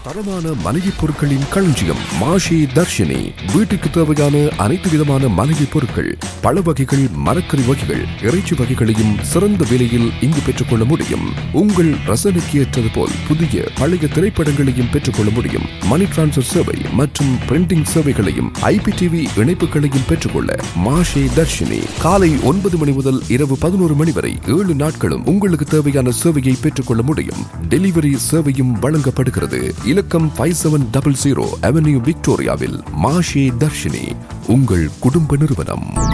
தரமான மளிகை பொருட்களின் களஞ்சியம் மாஷி தர்ஷினி வீட்டுக்கு தேவையான அனைத்து விதமான மளிகை பொருட்கள் பழ வகைகள் மரக்கறி வகைகள் இறைச்சி வகைகளையும் சிறந்த விலையில் இங்கு பெற்றுக்கொள்ள முடியும் உங்கள் ரசனைக்கு ஏற்றது போல் புதிய பழைய திரைப்படங்களையும் பெற்றுக்கொள்ள முடியும் மணி டிரான்ஸ்பர் சேவை மற்றும் பிரிண்டிங் சேவைகளையும் ஐபிடிவி இணைப்புகளையும் பெற்றுக்கொள்ள மாஷே தர்ஷினி காலை ஒன்பது மணி முதல் இரவு பதினோரு மணி வரை ஏழு நாட்களும் உங்களுக்கு தேவையான சேவையை பெற்றுக்கொள்ள முடியும் டெலிவரி சேவையும் வழங்கப்படுகிறது இலக்கம் five seven double zero avenue விக்டோரியாவில் மாஷே தர்ஷினி உங்கள் குடும்ப நிறுவனம்